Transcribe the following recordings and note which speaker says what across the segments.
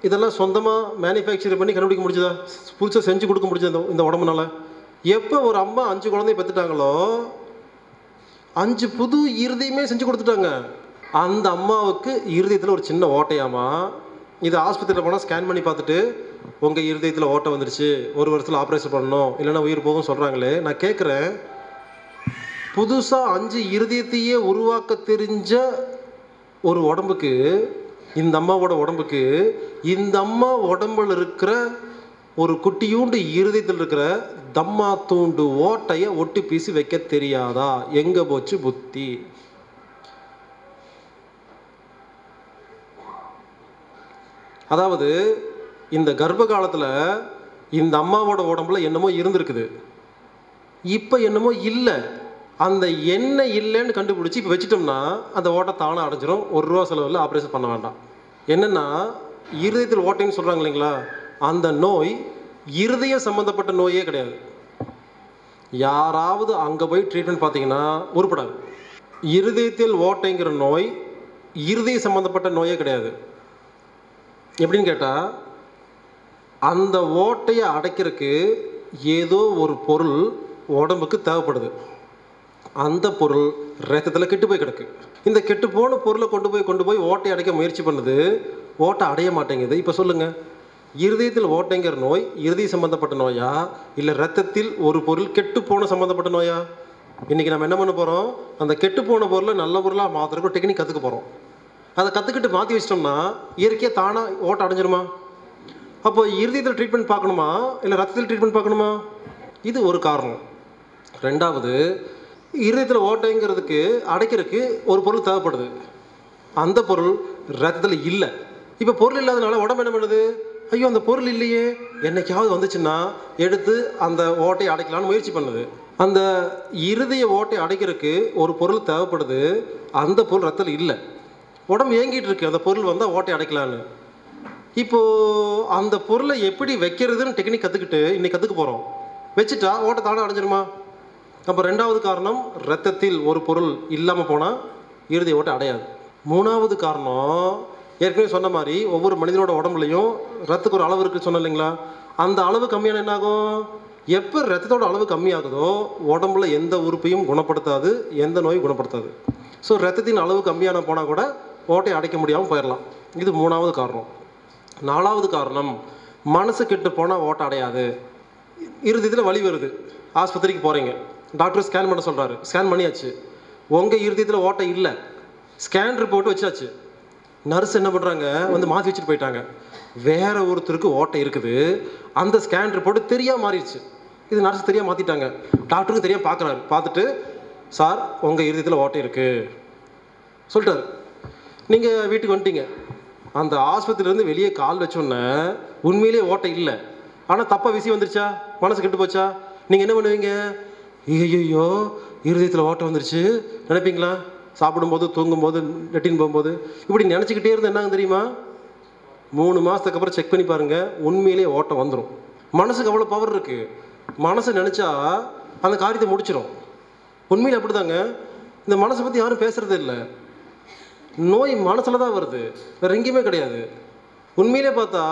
Speaker 1: இதெல்லாம் சொந்தமாக மேனுஃபேக்சர் பண்ணி கண்டுபிடிக்க முடிஞ்சதா புதுசாக செஞ்சு கொடுக்க முடிஞ்சது இந்த- இந்த உடம்புனால எப்போ ஒரு அம்மா அஞ்சு குழந்தைய பெற்றுட்டாங்களோ அஞ்சு புது இருதயமே செஞ்சு கொடுத்துட்டாங்க அந்த அம்மாவுக்கு இருதயத்தில் ஒரு சின்ன ஓட்டையாமா இது ஆஸ்பத்திரியில் போனால் ஸ்கேன் பண்ணி பார்த்துட்டு உங்கள் இருதயத்தில் ஓட்டை வந்துருச்சு ஒரு வருஷத்தில் ஆப்ரேஷன் பண்ணணும் இல்லைன்னா உயிர் போகும் சொல்கிறாங்களே நான் கேட்குறேன் புதுசாக அஞ்சு இருதயத்தையே உருவாக்க தெரிஞ்ச ஒரு உடம்புக்கு இந்த அம்மாவோட உடம்புக்கு இந்த அம்மா உடம்புல இருக்கிற ஒரு குட்டியூண்டு இருதயத்தில் இருக்கிற தம்மா தூண்டு ஓட்டையை ஒட்டி பீசி வைக்க தெரியாதா எங்க போச்சு புத்தி அதாவது இந்த கர்ப்ப காலத்துல இந்த அம்மாவோட உடம்புல என்னமோ இருந்திருக்குது இப்போ என்னமோ இல்லை அந்த என்ன இல்லைன்னு கண்டுபிடிச்சி இப்போ வச்சிட்டோம்னா அந்த ஓட்டை தானே அடைஞ்சிரும் ஒரு ரூபா செலவில் ஆப்ரேஷன் பண்ண வேண்டாம் என்னென்னா இருதயத்தில் ஓட்டைன்னு சொல்கிறாங்க இல்லைங்களா அந்த நோய் இருதய சம்மந்தப்பட்ட நோயே கிடையாது யாராவது அங்கே போய் ட்ரீட்மெண்ட் பார்த்தீங்கன்னா உருப்படாது இருதயத்தில் ஓட்டைங்கிற நோய் இருதய சம்மந்தப்பட்ட நோயே கிடையாது எப்படின்னு கேட்டால் அந்த ஓட்டையை அடைக்கிறதுக்கு ஏதோ ஒரு பொருள் உடம்புக்கு தேவைப்படுது அந்த பொருள் ரத்தத்தில் கெட்டு போய் கிடக்கு இந்த கெட்டு போன பொருளை கொண்டு போய் கொண்டு போய் ஓட்டை அடைக்க முயற்சி பண்ணுது ஓட்டை அடைய மாட்டேங்குது இப்போ சொல்லுங்க இருதயத்தில் ஓட்டைங்கிற நோய் இருதய சம்பந்தப்பட்ட நோயா இல்லை ரத்தத்தில் ஒரு பொருள் கெட்டு போன சம்பந்தப்பட்ட நோயா இன்னைக்கு நம்ம என்ன பண்ண போகிறோம் அந்த கெட்டு போன பொருளை நல்ல பொருளாக மாற்றுறதுக்கு ஒரு டெக்னிக் கற்றுக்க போகிறோம் அதை கற்றுக்கிட்டு மாற்றி வச்சிட்டோம்னா இயற்கையாக தானாக ஓட்டை அடைஞ்சிருமா அப்போ இருதயத்தில் ட்ரீட்மெண்ட் பார்க்கணுமா இல்லை ரத்தத்தில் ட்ரீட்மெண்ட் பார்க்கணுமா இது ஒரு காரணம் ரெண்டாவது இருதயத்தில் ஓட்டைங்கிறதுக்கு அடைக்கிறதுக்கு ஒரு பொருள் தேவைப்படுது அந்த பொருள் ரத்தத்தில் இல்லை இப்போ பொருள் இல்லாதனால உடம்பு என்ன பண்ணுது ஐயோ அந்த பொருள் இல்லையே என்னைக்காவது வந்துச்சுன்னா எடுத்து அந்த ஓட்டையை அடைக்கலான்னு முயற்சி பண்ணுது அந்த இருதய ஓட்டை அடைக்கிறதுக்கு ஒரு பொருள் தேவைப்படுது அந்த பொருள் ரத்தத்தில் இல்லை உடம்பு ஏங்கிட்டு இருக்கு அந்த பொருள் வந்தால் ஓட்டை அடைக்கலான்னு இப்போ அந்த பொருளை எப்படி வைக்கிறதுன்னு டெக்னிக் கற்றுக்கிட்டு இன்னைக்கு கற்றுக்க போகிறோம் வச்சுட்டா ஓட்டை தானே அடைஞ்சிருமா அப்போ ரெண்டாவது காரணம் ரத்தத்தில் ஒரு பொருள் இல்லாமல் போனால் இறுதி ஓட்டை அடையாது மூணாவது காரணம் ஏற்கனவே சொன்ன மாதிரி ஒவ்வொரு மனிதனோட உடம்புலையும் ரத்தத்துக்கு ஒரு அளவு இருக்குன்னு சொன்னேன் இல்லைங்களா அந்த அளவு கம்மியான என்ன ஆகும் எப்போ ரத்தத்தோட அளவு கம்மியாகுதோ உடம்புல எந்த உறுப்பையும் குணப்படுத்தாது எந்த நோயும் குணப்படுத்தாது ஸோ ரத்தத்தின் அளவு கம்மியான போனால் கூட ஓட்டை அடைக்க முடியாமல் போயிடலாம் இது மூணாவது காரணம் நாலாவது காரணம் மனசு கெட்டு போனால் ஓட்டை அடையாது இருதயத்தில் வலி வருது ஆஸ்பத்திரிக்கு போகிறீங்க டாக்டர் ஸ்கேன் பண்ண சொல்கிறாரு ஸ்கேன் பண்ணியாச்சு உங்கள் இருதயத்தில் ஓட்டை இல்லை ஸ்கேன் ரிப்போர்ட் வச்சாச்சு நர்ஸ் என்ன பண்ணுறாங்க வந்து மாற்றி வச்சுட்டு போயிட்டாங்க வேற ஒருத்தருக்கு ஓட்டை இருக்குது அந்த ஸ்கேன் ரிப்போர்ட் தெரியாம மாறிடுச்சு இது நர்ஸ் தெரியாம மாற்றிட்டாங்க டாக்டருக்கு தெரியாம பார்க்குறாரு பார்த்துட்டு சார் உங்கள் இருதயத்தில் ஓட்டை இருக்குது சொல்லிட்டாரு நீங்கள் வீட்டுக்கு வந்துட்டீங்க அந்த ஆஸ்பத்திரியிலேருந்து வெளியே கால் வச்சோன்னே உண்மையிலேயே ஓட்டை இல்லை ஆனால் தப்பாக விசி வந்துருச்சா மனசு கெட்டு போச்சா நீங்கள் என்ன பண்ணுவீங்க ஐயோ இருதயத்தில் ஓட்டை வந்துருச்சு நினைப்பீங்களா சாப்பிடும்போது தூங்கும்போது லெட்டின் போகும்போது இப்படி நினச்சிக்கிட்டே இருந்து என்னங்க தெரியுமா மூணு மாதத்துக்கு அப்புறம் செக் பண்ணி பாருங்கள் உண்மையிலேயே ஓட்டம் வந்துடும் மனசுக்கு அவ்வளோ பவர் இருக்குது மனசு நினச்சா அந்த காரியத்தை முடிச்சிடும் உண்மையில் அப்படிதாங்க இந்த மனசை பற்றி யாரும் பேசுறதே இல்லை நோய் மனசில் தான் வருது வேற எங்கேயுமே கிடையாது உண்மையிலே பார்த்தா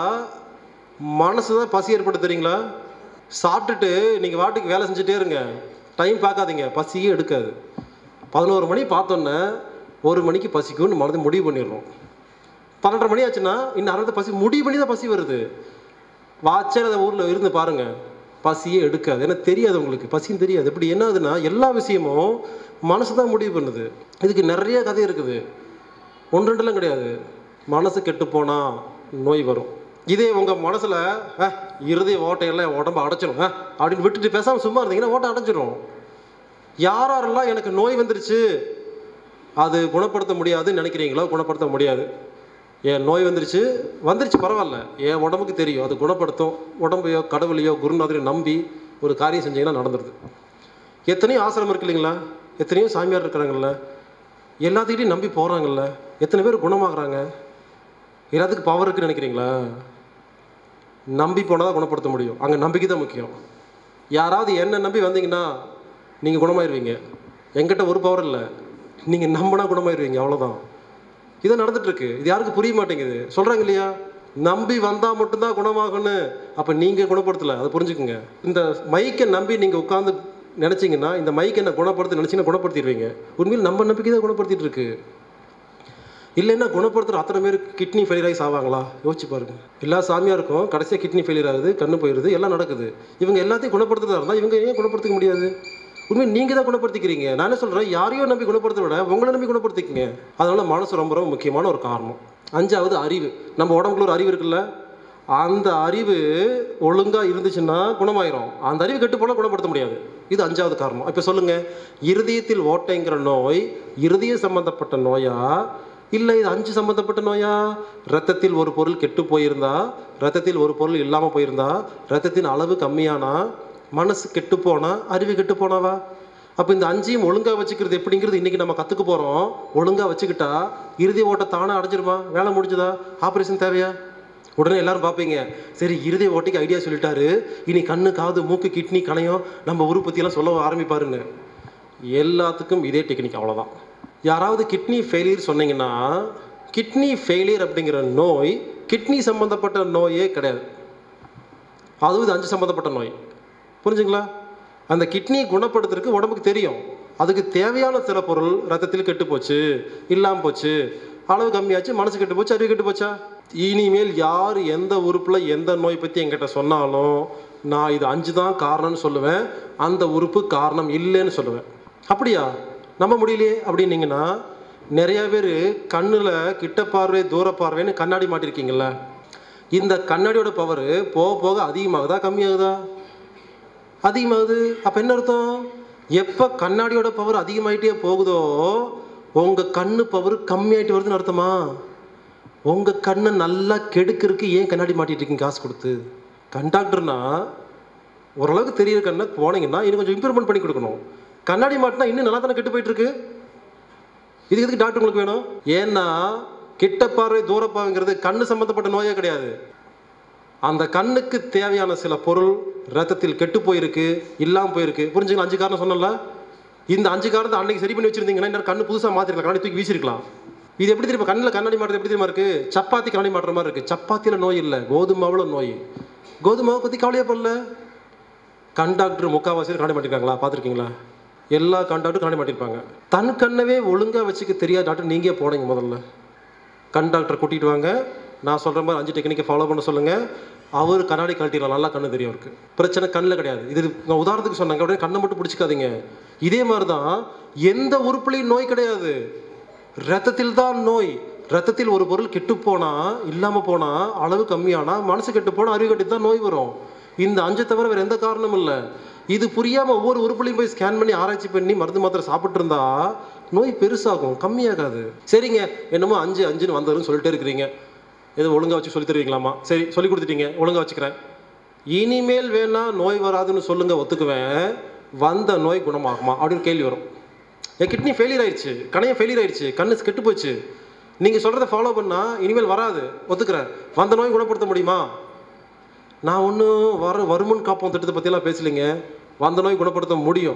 Speaker 1: மனசு தான் பசி ஏற்படுது தெரியுங்களா சாப்பிட்டுட்டு நீங்கள் வாட்டுக்கு வேலை செஞ்சுட்டே இருங்க டைம் பார்க்காதீங்க பசியே எடுக்காது பதினோரு மணி பார்த்தோன்னே ஒரு மணிக்கு பசிக்கும்னு மனதை முடிவு பண்ணிடுறோம் பன்னெண்டரை மணி ஆச்சுன்னா இன்னும் அரை பசி முடிவு பண்ணி தான் பசி வருது வாட்சர் அந்த ஊரில் இருந்து பாருங்க பசியே எடுக்காது ஏன்னா தெரியாது உங்களுக்கு பசியும் தெரியாது இப்படி என்ன ஆகுதுன்னா எல்லா விஷயமும் மனசு தான் முடிவு பண்ணுது இதுக்கு நிறைய கதை இருக்குது ஒன்று ரெண்டுலாம் கிடையாது மனசு கெட்டு போனா நோய் வரும் இதே உங்கள் மனசில் இருதய ஓட்டையெல்லாம் உடம்பு அடைச்சிரும் அஹ், அப்படின்னு விட்டுட்டு பேசாமல் சும்மா இருந்தீங்கன்னா ஓட்டை அடைஞ்சிரும் யார் யாரெல்லாம் எனக்கு நோய் வந்துருச்சு அது குணப்படுத்த முடியாதுன்னு நினைக்கிறீங்களோ குணப்படுத்த முடியாது என் நோய் வந்துருச்சு வந்துருச்சு பரவாயில்ல என் உடம்புக்கு தெரியும் அது குணப்படுத்தும் உடம்பையோ கடவுளையோ குருநாதரையோ நம்பி ஒரு காரியம் செஞ்சீங்கன்னா நடந்துருது எத்தனையோ ஆசிரமம் இருக்கு இல்லைங்களா எத்தனையோ சாமியார் இருக்கிறாங்கல்ல எல்லாத்துக்கிட்டையும் நம்பி போகிறாங்கல்ல எத்தனை பேர் குணமாகறாங்க எல்லாத்துக்கும் பவர் இருக்குன்னு நினைக்கிறீங்களா நம்பி போனால் தான் குணப்படுத்த முடியும் அங்கே நம்பிக்கை தான் முக்கியம் யாராவது என்ன நம்பி வந்தீங்கன்னா நீங்கள் குணமாயிருவீங்க என்கிட்ட ஒரு பவர் இல்லை நீங்கள் நம்பினா குணமாயிருவீங்க அவ்வளோதான் இதான் நடந்துட்டு இருக்கு இது யாருக்கு புரிய மாட்டேங்குது சொல்கிறாங்க இல்லையா நம்பி வந்தால் மட்டும்தான் குணமாகும்னு அப்போ நீங்கள் குணப்படுத்தலை அதை புரிஞ்சுக்குங்க இந்த மைக்கை நம்பி நீங்கள் உட்காந்து நினச்சிங்கன்னா இந்த மைக்கை என்ன குணப்படுத்த நினச்சிங்கன்னா குணப்படுத்திடுவீங்க உண்மையில் நம்ம நம்பிக்கை தான் குணப்படுத்திட்டு இருக்கு இல்லைன்னா குணப்படுத்துகிற அத்தனை பேர் கிட்னி ஃபெயிலியர் ஆகி சாவாங்களா யோசிச்சு பாருங்க எல்லா சாமியாருக்கும் கடைசியாக கிட்னி ஃபெயிலியர் ஆகுது கண்ணு போயிடுது எல்லாம் நடக்குது இவங்க எல்லாத்தையும் குணப்படுத்துறதா இருந்தால் இவங்க ஏன் குணப்படுத்திக்க முடியாது உண்மை நீங்கள் தான் குணப்படுத்திக்கிறீங்க நான் என்ன சொல்கிறேன் யாரையோ நம்பி குணப்படுத்த விட உங்களை நம்பி குணப்படுத்திக்கங்க அதனால மனசு ரொம்ப ரொம்ப முக்கியமான ஒரு காரணம் அஞ்சாவது அறிவு நம்ம உடம்புக்குள்ள ஒரு அறிவு இருக்குல்ல அந்த அறிவு ஒழுங்காக இருந்துச்சுன்னா குணமாயிரும் அந்த அறிவு கெட்டு போனால் குணப்படுத்த முடியாது இது அஞ்சாவது காரணம் இப்போ சொல்லுங்க இருதயத்தில் ஓட்டைங்கிற நோய் இருதய சம்பந்தப்பட்ட நோயா இல்லை இது அஞ்சு சம்பந்தப்பட்ட நோயா ரத்தத்தில் ஒரு பொருள் கெட்டு போயிருந்தா ரத்தத்தில் ஒரு பொருள் இல்லாமல் போயிருந்தா ரத்தத்தின் அளவு கம்மியானா மனசு கெட்டு போனா அறிவு கெட்டு போனாவா அப்போ இந்த அஞ்சையும் ஒழுங்காக வச்சுக்கிறது எப்படிங்கிறது இன்றைக்கி நம்ம கற்றுக்க போகிறோம் ஒழுங்காக வச்சுக்கிட்டா இறுதி ஓட்டை தானே அடைஞ்சிருமா வேலை முடிஞ்சுதா ஆப்ரேஷன் தேவையா உடனே எல்லாரும் பார்ப்பீங்க சரி இருதய ஓட்டைக்கு ஐடியா சொல்லிட்டாரு இனி கண்ணு காது மூக்கு கிட்னி கணையம் நம்ம உருப்பத்தியெல்லாம் சொல்ல ஆரம்பிப்பாருன்னு எல்லாத்துக்கும் இதே டெக்னிக் அவ்வளோதான் யாராவது கிட்னி ஃபெயிலியர் சொன்னீங்கன்னா கிட்னி ஃபெயிலியர் அப்படிங்கிற நோய் கிட்னி சம்மந்தப்பட்ட நோயே கிடையாது அதுவும் இது அஞ்சு சம்மந்தப்பட்ட நோய் புரிஞ்சுங்களா அந்த கிட்னி குணப்படுத்துறதுக்கு உடம்புக்கு தெரியும் அதுக்கு தேவையான சில பொருள் ரத்தத்தில் கெட்டு போச்சு இல்லாமல் போச்சு அளவு கம்மியாச்சு மனசு கெட்டு போச்சு அறிவு கெட்டு போச்சா இனிமேல் யார் எந்த உறுப்பில் எந்த நோய் பற்றி என்கிட்ட சொன்னாலும் நான் இது அஞ்சு தான் காரணம்னு சொல்லுவேன் அந்த உறுப்பு காரணம் இல்லைன்னு சொல்லுவேன் அப்படியா நம்ப முடியலையே அப்படின்னீங்கன்னா நிறைய பேர் கண்ணில் கிட்ட பார்வை தூர பார்வைன்னு கண்ணாடி மாட்டிருக்கீங்கல்ல இந்த கண்ணாடியோட பவர் போக போக அதிகமாகுதா கம்மியாகுதா அதிகமாகுது அப்போ என்ன அர்த்தம் எப்போ கண்ணாடியோட பவர் அதிகமாயிட்டே போகுதோ உங்கள் கண்ணு பவர் கம்மியாயிட்டு வருதுன்னு அர்த்தமா உங்கள் கண்ணை நல்லா கெடுக்கிறதுக்கு ஏன் கண்ணாடி மாட்டிட்டு இருக்கீங்க காசு கொடுத்து கண்டாக்டர்னா ஓரளவுக்கு தெரியுற கண்ணை போனீங்கன்னா இன்னும் கொஞ்சம் இம்ப்ரூவ்மெண்ட் பண்ணி கொடுக்கணும் கண்ணாடி மாட்டினா இன்னும் நல்லா தானே கெட்டு போயிட்டு இருக்கு இதுக்கு எதுக்கு டாக்டர் உங்களுக்கு வேணும் ஏன்னா கிட்ட பார்வை தூர பார்வைங்கிறது கண்ணு சம்மந்தப்பட்ட நோயே கிடையாது அந்த கண்ணுக்கு தேவையான சில பொருள் ரத்தத்தில் கெட்டு போயிருக்கு இல்லாமல் போயிருக்கு புரிஞ்சுங்களா அஞ்சு காரணம் சொன்னல இந்த அஞ்சு காரணத்தை அன்னைக்கு சரி பண்ணி வச்சிருந்தீங்கன்னா இன்னும் கண்ணு புதுசாக மாற்றிருக்கலாம் கண்ணாடி தூக்கி வீசிருக்கலாம் இது எப்படி தெரியுமா கண்ணில் கண்ணாடி மாட்டுறது எப்படி தெரியுமா இருக்கு சப்பாத்தி கண்ணாடி மாட்டுற மாதிரி இருக்கு சப்பாத்தியில் நோய் இல்லை கோதுமாவில் நோய் கோதுமாவை பற்றி கவலையே படல கண்டாக்டர் முக்கால்வாசி கண்ணாடி மாட்டிருக்காங்களா பார்த்துருக்கீங்களா எல்லா கண்டாக்டரும் கண்ணாடி மாட்டிருப்பாங்க தன் கண்ணவே ஒழுங்காக வச்சுக்க தெரியாத டாக்டர் நீங்கள் போனீங்க முதல்ல கண் டாக்டர் கூட்டிகிட்டு வாங்க நான் சொல்கிற மாதிரி அஞ்சு டெக்னிக்கை ஃபாலோ பண்ண சொல்லுங்கள் அவர் கண்ணாடி கழட்டிடலாம் நல்லா கண்ணு தெரியும் அவருக்கு பிரச்சனை கண்ணில் கிடையாது இது நான் உதாரணத்துக்கு சொன்னாங்க அப்படியே கண்ணை மட்டும் பிடிச்சிக்காதீங்க இதே மாதிரி தான் எந்த உறுப்புலையும் நோய் கிடையாது ரத்தத்தில் தான் நோய் ரத்தத்தில் ஒரு பொருள் கெட்டு போனா இல்லாமல் போனா அளவு கம்மியானா மனசு கெட்டு போனா அறிவு கட்டி தான் நோய் வரும் இந்த அஞ்சை தவிர வேற எந்த காரணமும் இல்லை இது புரியாம ஒவ்வொரு உறுப்புலையும் போய் ஸ்கேன் பண்ணி ஆராய்ச்சி பண்ணி மருந்து மாத்திரை சாப்பிட்டு இருந்தா நோய் பெருசாகும் கம்மியாகாது சரிங்க என்னமோ அஞ்சு அஞ்சுன்னு வந்ததுன்னு சொல்லிட்டே இருக்கிறீங்க ஏதோ ஒழுங்கா வச்சு சொல்லி தருவீங்களாமா சரி சொல்லி கொடுத்துட்டீங்க ஒழுங்கா வச்சுக்கிறேன் இனிமேல் வேணா நோய் வராதுன்னு சொல்லுங்க ஒத்துக்குவேன் வந்த நோய் குணமாகுமா அப்படின்னு கேள்வி வரும் என் கிட்னி ஃபெயிலியர் ஆயிடுச்சு கணையம் ஃபெயிலியர் ஆயிடுச்சு கண்ணு கெட்டு போச்சு நீங்கள் சொல்கிறத ஃபாலோ பண்ணா இனிமேல் வராது ஒத்துக்கிறேன் வந்த நோய் குணப்படுத்த முடியுமா நான் ஒன்றும் வர வருமுன் காப்போம் திட்டத்தை பற்றியெல்லாம் பேசலைங்க வந்த நோய் குணப்படுத்த முடியும்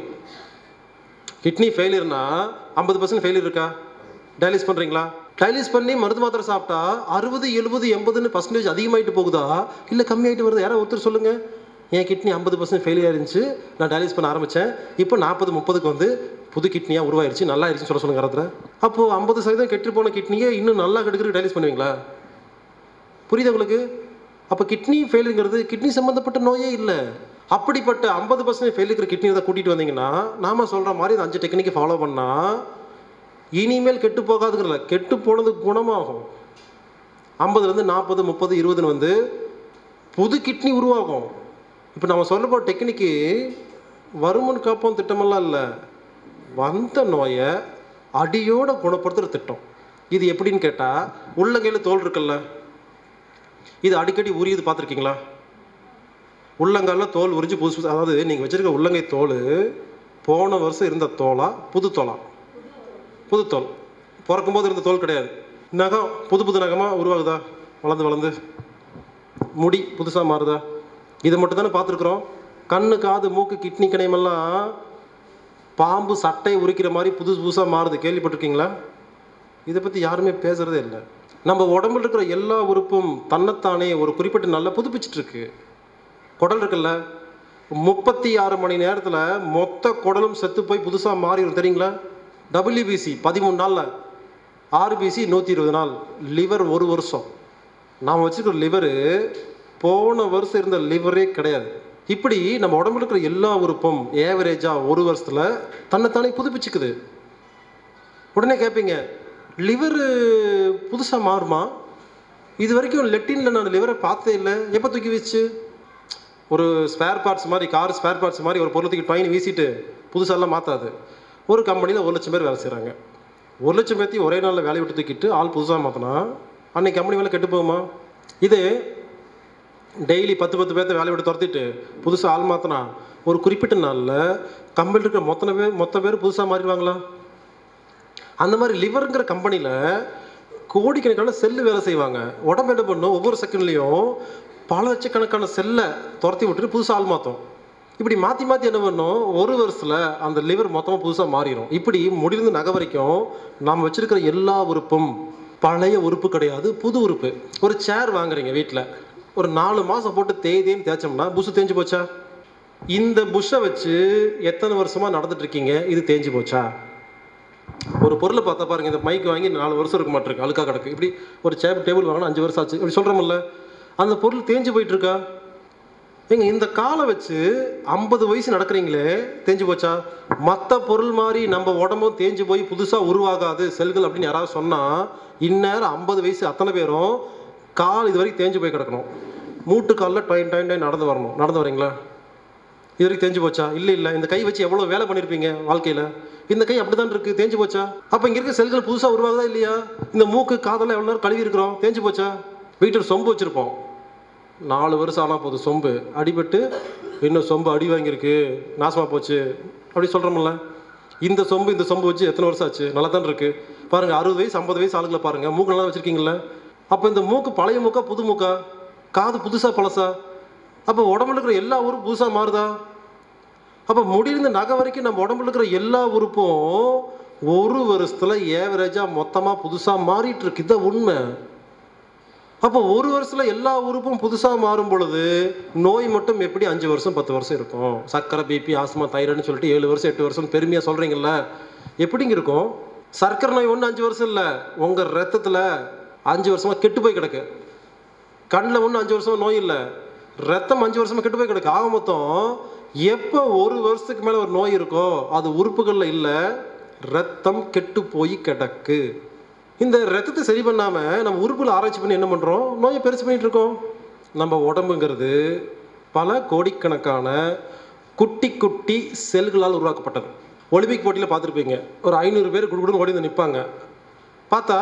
Speaker 1: கிட்னி ஃபெயிலியர்னா ஐம்பது பர்சன்ட் ஃபெயிலியர் இருக்கா டயாலிஸ் பண்ணுறீங்களா டயாலிஸ் பண்ணி மருந்து மாத்திரை சாப்பிட்டா அறுபது எழுபது எண்பதுன்னு பர்சன்டேஜ் அதிகமாயிட்டு போகுதா இல்லை கம்மியாயிட்டு வருது யாரோ ஒருத்தர் சொல்லுங்கள் என் கிட்னி ஐம்பது பர்சன்ட் ஃபெயிலியர் இருந்துச்சு நான் டயாலிஸ் பண்ண ஆரம்பித்தேன் இப்போ நாற்பது முப்பதுக்கு வந்து புது கிட்னியாக உருவாயிருச்சு நல்லா ஆயிடுச்சுன்னு சொல்ல சொல்லுங்க யாராவது அப்போது ஐம்பது சதவீதம் கெட்டு போன கிட்னியை இன்னும் நல்லா கெடுக்கிறதுக்கு டயாலிஸ் பண்ணுவீங்களா புரியுதா உங்களுக்கு அப்போ கிட்னி ஃபெயிலுங்கிறது கிட்னி சம்மந்தப்பட்ட நோயே இல்லை அப்படிப்பட்ட ஐம்பது பர்சன்ட் ஃபெயில் இருக்கிற கிட்னி தான் கூட்டிகிட்டு வந்தீங்கன்னா நாம சொல்கிற மாதிரி இந்த அஞ்சு டெக்னிக்கை ஃபாலோ பண்ணால் இனிமேல் கெட்டு போகாதுங்கிறல கெட்டு போனது குணமாகும் ஐம்பதுலேருந்து நாற்பது முப்பது இருபதுன்னு வந்து புது கிட்னி உருவாகும் இப்போ நம்ம சொல்ல போகிற டெக்னிக்கு வருமுன் காப்போம் திட்டமெல்லாம் இல்லை வந்த நோயை அடியோட குணப்படுத்துகிற திட்டம் இது எப்படின்னு கேட்டால் உள்ளங்கையில் தோல் இருக்குல்ல இது அடிக்கடி உரியுது பார்த்துருக்கீங்களா உள்ளங்காலில் தோல் உரிஞ்சு புதுசு புதுசு அதாவது நீங்கள் வச்சுருக்க உள்ளங்கை தோல் போன வருஷம் இருந்த தோலா புது தோலா புது தோல் பிறக்கும்போது இருந்த தோல் கிடையாது நகம் புது புது நகமாக உருவாகுதா வளர்ந்து வளர்ந்து முடி புதுசாக மாறுதா இதை மட்டும் தானே பார்த்துருக்குறோம் கண்ணு காது மூக்கு கிட்னி கணையமெல்லாம் பாம்பு சட்டை உரிக்கிற மாதிரி புதுசு புதுசாக மாறுது கேள்விப்பட்டிருக்கீங்களா இதை பற்றி யாருமே பேசுகிறதே இல்லை நம்ம உடம்புல இருக்கிற எல்லா உறுப்பும் தன்னைத்தானே ஒரு குறிப்பிட்ட நல்ல புதுப்பிச்சிட்டு இருக்கு குடல் இருக்குல்ல முப்பத்தி ஆறு மணி நேரத்தில் மொத்த குடலும் செத்து போய் புதுசாக மாறிடும் தெரியுங்களா டபிள்யூபிசி பதிமூணு நாளில் ஆர்பிசி நூற்றி இருபது நாள் லிவர் ஒரு வருஷம் நாம் வச்சுருக்கிற லிவரு போன வருஷம் இருந்த லிவரே கிடையாது இப்படி நம்ம உடம்புல இருக்கிற எல்லா உறுப்பும் ஏவரேஜாக ஒரு வருஷத்தில் தன்னைத்தானே புதுப்பிச்சுக்குது உடனே கேட்பீங்க லிவரு புதுசாக மாறுமா இது வரைக்கும் லெட்டினில் நான் லிவரை பார்த்ததே இல்லை எப்போ தூக்கி வச்சு ஒரு ஸ்பேர் பார்ட்ஸ் மாதிரி கார் ஸ்பேர் பார்ட்ஸ் மாதிரி ஒரு பொருள் தூக்கி ட்ரெயின் வீசிட்டு புதுசாலாம் மாற்றாது ஒரு கம்பெனியில் ஒரு லட்சம் பேர் வேலை செய்கிறாங்க ஒரு லட்சம் பேர்த்தையும் ஒரே நாளில் வேலையை விட்டு தூக்கிட்டு ஆள் புதுசாக மாற்றினா அன்னைக்கு கம்பெனி வேலை கெட்டு போகுமா இது டெய்லி பத்து பத்து பேர்த்த வேலையை விட்டு துரத்திட்டு புதுசாக ஆள் மாற்றினா ஒரு குறிப்பிட்ட நாளில் கம்பெனியில் இருக்கிற மொத்தனை பேர் மொத்த பேர் புதுசாக மாறிடுவாங்களா அந்த மாதிரி லிவருங்கிற கம்பெனியில் கோடிக்கணக்கான செல்லு வேலை செய்வாங்க உடம்பு என்ன பண்ணும் ஒவ்வொரு செகண்ட்லேயும் பல லட்சக்கணக்கான செல்லை துரத்தி விட்டுட்டு புதுசாக ஆள் மாற்றும் இப்படி மாற்றி மாற்றி என்ன பண்ணும் ஒரு வருஷத்தில் அந்த லிவர் மொத்தமாக புதுசாக மாறிடும் இப்படி முடிந்து நகை வரைக்கும் நாம் வச்சிருக்கிற எல்லா உறுப்பும் பழைய உறுப்பு கிடையாது புது உறுப்பு ஒரு சேர் வாங்குறீங்க வீட்டில் ஒரு நாலு மாதம் போட்டு தேய்தேன்னு தேய்ச்சோம்னா புஷு தேஞ்சு போச்சா இந்த புஷ்ஷை வச்சு எத்தனை வருஷமாக நடந்துட்டு இருக்கீங்க இது தேஞ்சு போச்சா ஒரு பொருளை பார்த்தா பாருங்க இந்த மைக் வாங்கி நாலு வருஷம் இருக்க மாட்டிருக்கு அழுக்கா கிடக்கு இப்படி ஒரு சேர் டேபிள் வாங்கினா அஞ்சு வருஷம் ஆச்சு இப்படி சொல்கிறோம்ல அந்த பொருள் தேஞ்சு போயிட்டு இருக்கா ஏங்க இந்த காலை வச்சு ஐம்பது வயசு நடக்கிறீங்களே தேஞ்சு போச்சா மற்ற பொருள் மாதிரி நம்ம உடம்பும் தேஞ்சு போய் புதுசாக உருவாகாது செல்கள் அப்படின்னு யாராவது சொன்னால் இந்நேரம் ஐம்பது வயசு அத்தனை பேரும் கால் இது வரைக்கும் தேஞ்சு போய் கிடக்கணும் மூட்டு காலில் டைன் டைன் டைன் நடந்து வரணும் நடந்து வரீங்களா இது வரைக்கும் தேஞ்சு போச்சா இல்லை இல்லை இந்த கை வச்சு எவ்வளோ வேலை பண்ணியிருப்பீங்க வாழ்க்கையில் இந்த கை அப்படி தான் இருக்குது தேஞ்சு போச்சா அப்போ இங்கே இருக்க செல்கள் புதுசாக உருவாகுதா இல்லையா இந்த மூக்கு காதெல்லாம் எவ்வளோ நேரம் கழுவி இருக்கிறோம் தேஞ்சு போச்சா வீட்டில் சொம்பு வச்சுருப்போம் நாலு வருஷம் ஆனால் போதும் சொம்பு அடிபட்டு இன்னும் சொம்பு அடி வாங்கியிருக்கு நாசமாக போச்சு அப்படி சொல்கிறோம்ல இந்த சொம்பு இந்த சொம்பு வச்சு எத்தனை வருஷம் ஆச்சு நல்லா தான் இருக்கு பாருங்க அறுபது வயசு ஐம்பது வயசு ஆளுங்களை பாருங்க மூக்கு நல்லா வச்சிருக்கீங்களா அப்போ இந்த மூக்கு பழைய மூக்கா புது மூக்கா காது புதுசா பழசா அப்போ உடம்புல இருக்கிற எல்லா ஊரும் புதுசாக மாறுதா அப்போ முடிந்த நகை வரைக்கும் நம்ம உடம்புல இருக்கிற எல்லா உறுப்பும் ஒரு வருஷத்துல ஏவரேஜாக மொத்தமாக புதுசாக மாறிட்டு இருக்கு இதான் உண்மை அப்போ ஒரு வருஷத்துல எல்லா உறுப்பும் புதுசாக மாறும் பொழுது நோய் மட்டும் எப்படி அஞ்சு வருஷம் பத்து வருஷம் இருக்கும் சர்க்கரை பிபி ஆஸ்மா தைராய்டுன்னு சொல்லிட்டு ஏழு வருஷம் எட்டு வருஷம் பெருமையாக சொல்கிறீங்கல்ல எப்படிங்க இருக்கும் சர்க்கரை நோய் ஒன்று அஞ்சு வருஷம் இல்லை உங்கள் ரத்தத்தில் அஞ்சு வருஷமாக கெட்டு போய் கிடக்கு கண்ணில் ஒன்றும் அஞ்சு வருஷமா நோய் இல்லை ரத்தம் அஞ்சு வருஷமா கெட்டு போய் கிடக்கு ஆக மொத்தம் எப்போ ஒரு வருஷத்துக்கு மேலே ஒரு நோய் இருக்கோ அது உறுப்புகளில் இல்லை ரத்தம் கெட்டு போய் கிடக்கு இந்த ரத்தத்தை சரி பண்ணாமல் நம்ம உறுப்புல ஆராய்ச்சி பண்ணி என்ன பண்ணுறோம் நோயை பெருசு பண்ணிட்டு இருக்கோம் நம்ம உடம்புங்கிறது பல கோடிக்கணக்கான குட்டி குட்டி செல்களால் உருவாக்கப்பட்டது ஒலிம்பிக் போட்டியில் பார்த்துருப்பீங்க ஒரு ஐநூறு பேர் குடுக்குடுன்னு ஓடி வந்து நிற்பாங்க பார்த்தா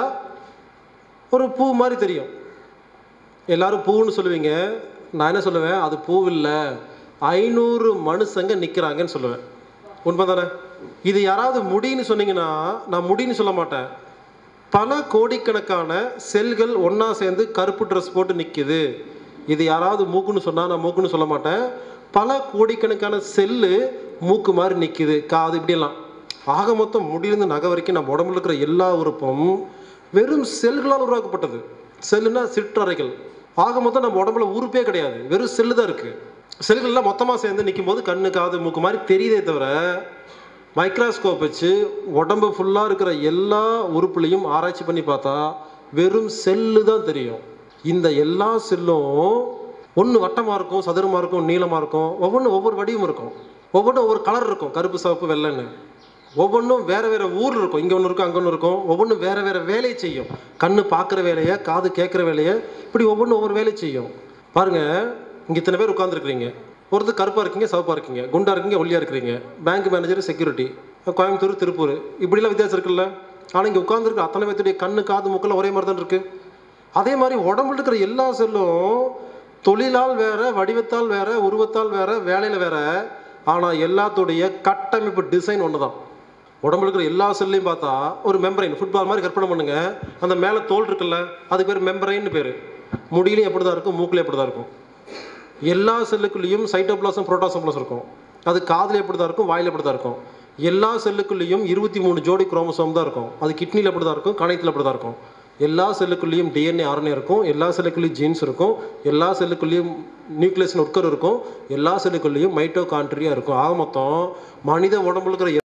Speaker 1: ஒரு பூ மாதிரி தெரியும் எல்லாரும் பூன்னு சொல்லுவீங்க நான் என்ன சொல்லுவேன் அது பூவில்லை ஐநூறு மனுஷங்க நிற்கிறாங்கன்னு சொல்லுவேன் உண்மை தானே இது யாராவது முடின்னு சொன்னீங்கன்னா நான் முடின்னு சொல்ல மாட்டேன் பல கோடிக்கணக்கான செல்கள் ஒன்றா சேர்ந்து கருப்பு ட்ரெஸ் போட்டு நிற்கிது இது யாராவது மூக்குன்னு சொன்னால் நான் மூக்குன்னு சொல்ல மாட்டேன் பல கோடிக்கணக்கான செல்லு மூக்கு மாதிரி நிற்கிது காது இப்படியெல்லாம் ஆக மொத்தம் முடியிலிருந்து நகை வரைக்கும் நம்ம உடம்புல இருக்கிற எல்லா உறுப்பும் வெறும் செல்களால் உருவாக்கப்பட்டது செல்லுனா சிற்றறைகள் ஆக மொத்தம் நம்ம உடம்புல உறுப்பே கிடையாது வெறும் செல்லு தான் இருக்குது செல்கள்லாம் மொத்தமாக சேர்ந்து நிற்கும் போது கண்ணு காது மூக்கு மாதிரி தெரியுதே தவிர மைக்ராஸ்கோப் வச்சு உடம்பு ஃபுல்லாக இருக்கிற எல்லா உறுப்புலையும் ஆராய்ச்சி பண்ணி பார்த்தா வெறும் செல்லு தான் தெரியும் இந்த எல்லா செல்லும் ஒன்று வட்டமாக இருக்கும் சதுரமாக இருக்கும் நீளமாக இருக்கும் ஒவ்வொன்றும் ஒவ்வொரு வடிவம் இருக்கும் ஒவ்வொன்றும் ஒவ்வொரு கலர் இருக்கும் கருப்பு சிவப்பு வெள்ளைன்னு ஒவ்வொன்றும் வேற வேற ஊரில் இருக்கும் இங்கே ஒன்று இருக்கும் அங்கே ஒன்று இருக்கும் ஒவ்வொன்றும் வேற வேற வேலையை செய்யும் கண்ணு பார்க்குற வேலையை காது கேட்குற வேலையை இப்படி ஒவ்வொன்றும் ஒவ்வொரு வேலையை செய்யும் பாருங்க இங்கே இத்தனை பேர் உட்காந்துருக்குறீங்க ஒருத்தர் கருப்பாக இருக்கீங்க சிவப்பாக இருக்கீங்க குண்டா இருக்கீங்க ஒல்லியாக இருக்கிறீங்க bank manager security Coimbatore Tiruppur இப்படிலாம் வித்தியாசம் இருக்குல்ல ஆனால் இங்கே உட்காந்துருக்க அத்தனை பேர்த்துடைய கண்ணு காது மூக்கெல்லாம் ஒரே மாதிரி தான் இருக்குது அதே மாதிரி உடம்புல இருக்கிற எல்லா செல்லும் தொழிலால் வேற வடிவத்தால் வேற உருவத்தால் வேற வேலையில் வேற ஆனால் எல்லாத்துடைய கட்டமைப்பு டிசைன் ஒன்று தான் உடம்புல இருக்கிற எல்லா செல்லையும் பார்த்தா ஒரு மெம்பரைன் ஃபுட்பால் மாதிரி கற்பனை பண்ணுங்க அந்த மேலே தோல் இருக்குல்ல அதுக்கு பேர் மெம்பரைன்னு பேர் முடியிலையும் எப்படி தான் இருக்கும் மூக்கிலையும் எப்படி தான் இருக்கும் எல்லா செல்லுக்குள்ளேயும் சைட்டோபிளாசம் புரோட்டாசோபிளாஸ் இருக்கும் அது காதில் எப்படி தான் இருக்கும் வாயில் எப்படி தான் இருக்கும் எல்லா செல்லுக்குள்ளேயும் இருபத்தி மூணு ஜோடி குரோமோசோம் தான் இருக்கும் அது கிட்னியில் எப்படி தான் இருக்கும் கணையத்தில் எப்படி தான் இருக்கும் எல்லா செல்லுக்குள்ளேயும் டிஎன்ஏ ஆர்என்ஏ இருக்கும் எல்லா செல்லுக்குள்ளேயும் ஜீன்ஸ் இருக்கும் எல்லா செல்லுக்குள்ளேயும் நியூக்ளியஸ் ஒர்க்கர் இருக்கும் எல்லா செல்லுக்குள்ளேயும் மைட்டோகாண்ட்ரியா இருக்கும் ஆக மொத்தம் மனித உடம்புல இருக்கிற